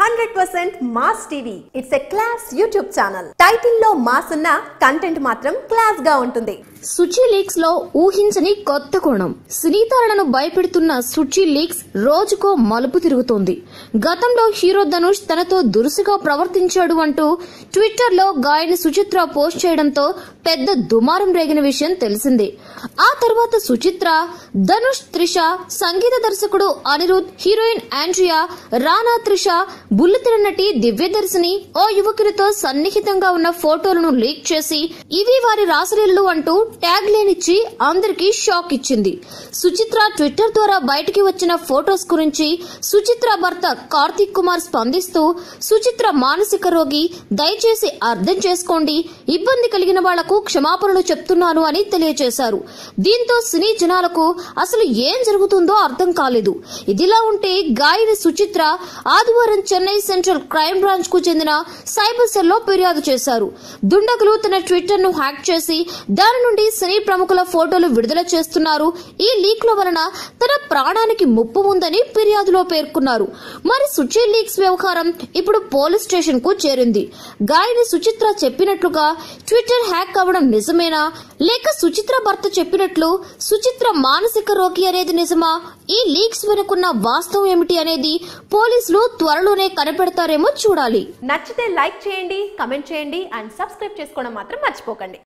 hundred percent mass TV it's a class YouTube channel title లో mass ఉన్న content మాత్రం class గా ఉంటుంది సుచి లీక్స్ లో ఊహించని కొత్త కోణం సినీతారలను భయపెడుతున్న సుచి లీక్స్ రోజుకో మలుపు తిరుగుతోంది గతంలో హీరో ధనుష్ తనతో దురుసుగా ప్రవర్తించాడు అంటూ ట్విట్టర్ లో గాయని సుచిత్ర పోస్ట్ చేయడంతో పెద్ద దుమారం రేగిన విషయం తెలిసిందే ఆ తర్వాత సుచిత్ర ధనుష్ త్రిష సంగీత దర్శకుడు అనిరుద్ హీరోయిన్ ఆండ్రియా రానా త్రిష బుల్లితెర నటి దివ్యదర్శిని ఓ యువకునితో సన్నిహితంగా ఉన్న ఫోటోలను లీక్ చేసి ఇవి వారి రాసలీలలు అంటూ ట్యాగ్ లైన్ ఇచ్చి అందరికీ షాక్ ఇచ్చింది సుచిత్ర ట్విట్టర్ ద్వారా బయటికి వచ్చిన ఫోటోస్ గురించి సుచిత్ర భర్త కార్తీక్ కుమార్ స్పందిస్తూ సుచిత్ర మానసిక రోగి దయచేసి అర్థం చేసుకోండి ఇబ్బంది కలిగిన వాళ్లకు క్షమాపణలు చెప్తున్నాను అని తెలియజేశారు దీంతో సినీ జనాలకు అసలు ఏం జరుగుతుందో అర్థం కాలేదు ఇదిలా ఉంటే గాయని సుచిత్ర ఆదివారం చెన్నై సెంట్రల్ క్రైమ్ బ్రాంచ్ కు చెందిన సైబర్ సెల్ లో ఫిర్యాదు చేశారు దుండగులు తన ట్విట్టర్ ను హ్యాక్ చేసి దాని నుండి సినీ ప్రముఖుల ఫోటోలు విడుదల చేస్తున్నారు ఈ లీక్ల వలన తన ప్రాణానికి ముప్పు ఉందని ఫిర్యాదులో పేర్కొన్నారు మరి సుచి లీక్స్ వ్యవహారం ఇప్పుడు పోలీస్ స్టేషన్ కు చేరింది గాయని సుచిత్ర చెప్పినట్లుగా ట్విట్టర్ హ్యాక్ అవ్వడం నిజమేనా లేక సుచిత్ర భర్త చెప్పినట్లు సుచిత్ర మానసిక రోగి అనేది నిజమా ఈ లీక్స్ వెనుకున్న వాస్తవం ఏమిటి అనేది పోలీసులు త్వరలోనే కనిపెడతారేమో చూడాలి నచ్చితే లైక్ చేయండి కమెంట్ చేయండి అండ్ సబ్స్క్రైబ్ చేసుకోవడం మాత్రం మర్చిపోకండి